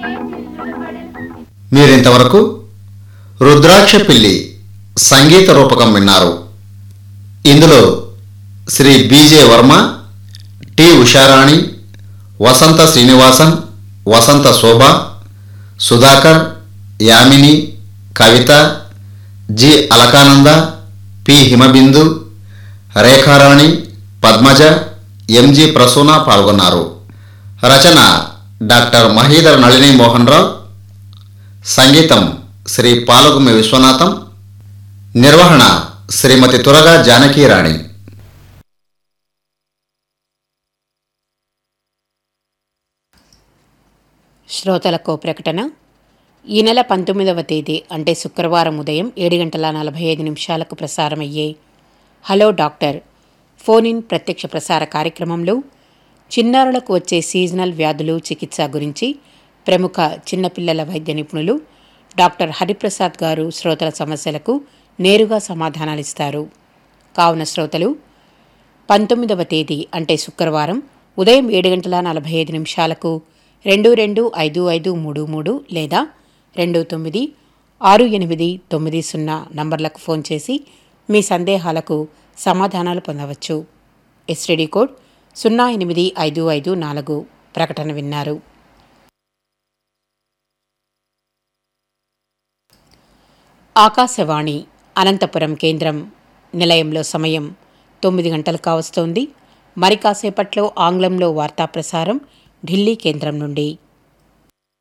మీరింతవరకు రుద్రాక్ష పిల్లి సంగీత రూపకం విన్నారు ఇందులో శ్రీ బీజే వర్మ టి ఉషారాణి వసంత శ్రీనివాసన్ వసంత శోభ సుధాకర్ యామిని కవిత G Alakananda P Himabindu Rekha Rani Padmaja MG Prasuna పాల్గొన్నారు రచన డాక్టర్ మహీధర్ నళిని మోహన్ రావు సంగీతం శ్రీ పాలగుమి విశ్వనాథం నిర్వహణ శ్రీమతి తురగా జానకీరాణి శ్రోతలకు ప్రకటన ఈ నెల పంతొమ్మిదవ తేదీ అంటే శుక్రవారం ఉదయం ఏడు గంటల నలభై ఐదు నిమిషాలకు ప్రసారమయ్యే హలో డాక్టర్ ఫోన్ ఇన్ ప్రత్యక్ష ప్రసార కార్యక్రమంలో చిన్నారులకు వచ్చే సీజనల్ వ్యాధులు చికిత్స గురించి ప్రముఖ చిన్నపిల్లల వైద్య నిపుణులు డాక్టర్ హరిప్రసాద్ గారు శ్రోతల సమస్యలకు నేరుగా సమాధానాలిస్తారు కావున శ్రోతలు పంతొమ్మిదవ తేదీ అంటే శుక్రవారం ఉదయం ఏడు గంటల నలభై ఐదు నిమిషాలకు రెండు రెండు ఐదు ఐదు మూడు మూడు లేదా రెండు తొమ్మిది ఆరు ఎనిమిది తొమ్మిది సున్నా నంబర్లకు ఫోన్ చేసి మీ సందేహాలకు సమాధానాలు పొందవచ్చు ఎస్టీడీ కోడ్ సున్నా ఎనిమిది ఐదు ఐదు నాలుగు ప్రకటన విన్నారు ఆకాశవాణి అనంతపురం కేంద్రం నిలయంలో సమయం తొమ్మిది గంటలు కావస్తోంది మరి కాసేపట్లో ఆంగ్లంలో వార్తా ప్రసారం ఢిల్లీ కేంద్రం నుండి